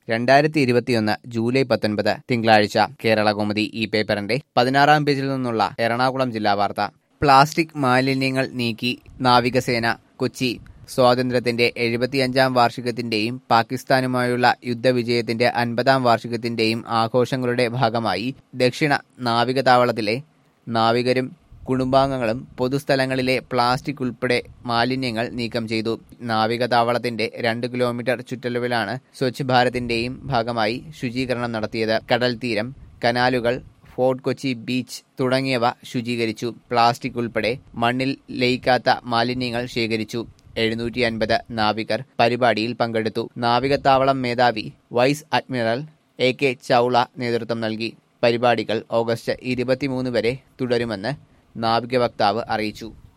രണ്ടായിരത്തി ഇരുപത്തിയൊന്ന് ജൂലൈ പത്തൊൻപത് തിങ്കളാഴ്ച കേരള കൗമുദി ഈ പേപ്പറിന്റെ പതിനാറാം പേജിൽ നിന്നുള്ള എറണാകുളം ജില്ലാ വാർത്ത പ്ലാസ്റ്റിക് മാലിന്യങ്ങൾ നീക്കി നാവികസേന കൊച്ചി സ്വാതന്ത്ര്യത്തിന്റെ എഴുപത്തിയഞ്ചാം വാർഷികത്തിന്റെയും പാകിസ്ഥാനുമായുള്ള യുദ്ധവിജയത്തിന്റെ അൻപതാം വാർഷികത്തിന്റെയും ആഘോഷങ്ങളുടെ ഭാഗമായി ദക്ഷിണ നാവികതാവളത്തിലെ നാവികരും കുടുംബാംഗങ്ങളും പൊതുസ്ഥലങ്ങളിലെ പ്ലാസ്റ്റിക് ഉൾപ്പെടെ മാലിന്യങ്ങൾ നീക്കം ചെയ്തു നാവികതാവളത്തിന്റെ രണ്ട് കിലോമീറ്റർ ചുറ്റളവിലാണ് സ്വച്ഛ് ഭാരതിന്റെയും ഭാഗമായി ശുചീകരണം നടത്തിയത് കടൽ തീരം കനാലുകൾ ഫോർട്ട് കൊച്ചി ബീച്ച് തുടങ്ങിയവ ശുചീകരിച്ചു പ്ലാസ്റ്റിക് ഉൾപ്പെടെ മണ്ണിൽ ലയിക്കാത്ത മാലിന്യങ്ങൾ ശേഖരിച്ചു എഴുന്നൂറ്റി അൻപത് നാവികർ പരിപാടിയിൽ പങ്കെടുത്തു നാവികത്താവളം മേധാവി vice admiral A K Chawla നേതൃത്വം നൽകി പരിപാടികൾ ഓഗസ്റ്റ് ഇരുപത്തിമൂന്ന് വരെ തുടരുമെന്ന് നാവിക വക്താവ് അറിയിച്ചു